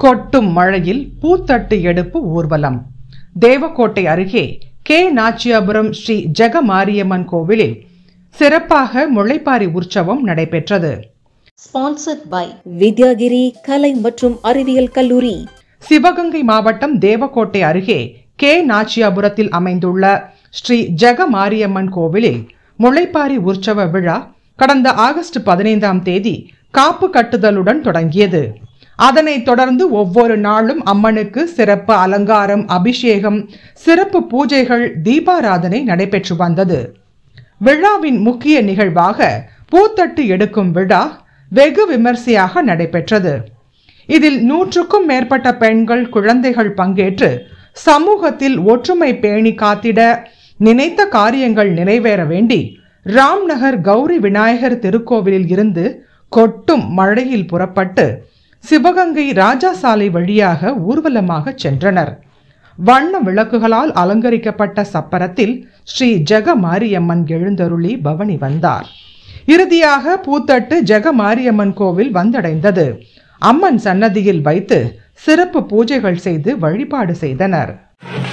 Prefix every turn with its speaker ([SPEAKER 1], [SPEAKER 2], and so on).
[SPEAKER 1] கொட்டும் மழையில் பூத்தட்டு எடுப்பு ஊர்வலம் தேவக்கோட்டை அருகே கே நாச்சியாபுரம் ஸ்ரீ ஜெகமாரியம்மன் கோவிலில் சிறப்பாக முளைப்பாரி உற்சவம் நடைபெற்றது
[SPEAKER 2] ஸ்பான்சர்ட் பை வித்யாகிரி கலை மற்றும் அறிவியல் கல்லூரி
[SPEAKER 1] சிவகங்கை மாவட்டம் தேவக்கோட்டை அருகே கே நாச்சியாபுரத்தில் அமைந்துள்ள ஸ்ரீ ஜெகமாரியம்மன் கோவிலில் முளைப்பாரி உற்சவ விழா கடந்த ஆகஸ்ட் பதினைந்தாம் தேதி காப்பு கட்டுதலுடன் தொடங்கியது அதனைத் தொடர்ந்து ஒவ்வொரு நாளும் அம்மனுக்கு சிறப்பு அலங்காரம் அபிஷேகம் சிறப்பு பூஜைகள் தீபாராதனை நடைபெற்று வந்தது விழாவின் முக்கிய நிகழ்வாக பூத்தட்டு எடுக்கும் விழா வெகு விமர்சையாக நடைபெற்றது இதில் நூற்றுக்கும் மேற்பட்ட பெண்கள் குழந்தைகள் பங்கேற்று சமூகத்தில் ஒற்றுமை பேணி காத்திட நினைத்த காரியங்கள் நிறைவேற வேண்டி ராம்நகர் கௌரி விநாயகர் திருக்கோவிலில் இருந்து கொட்டும் மழையில் புறப்பட்டு சிவகங்கை ராஜா சாலை வழியாக ஊர்வலமாக சென்றனர் வண்ண விளக்குகளால் அலங்கரிக்கப்பட்ட சப்பரத்தில் ஸ்ரீ ஜெக மாரியம்மன் எழுந்தருளி பவனி வந்தார் இறுதியாக பூத்தட்டு ஜெக மாரியம்மன் கோவில் வந்தடைந்தது அம்மன் சன்னதியில் வைத்து சிறப்பு பூஜைகள் செய்து வழிபாடு செய்தனர்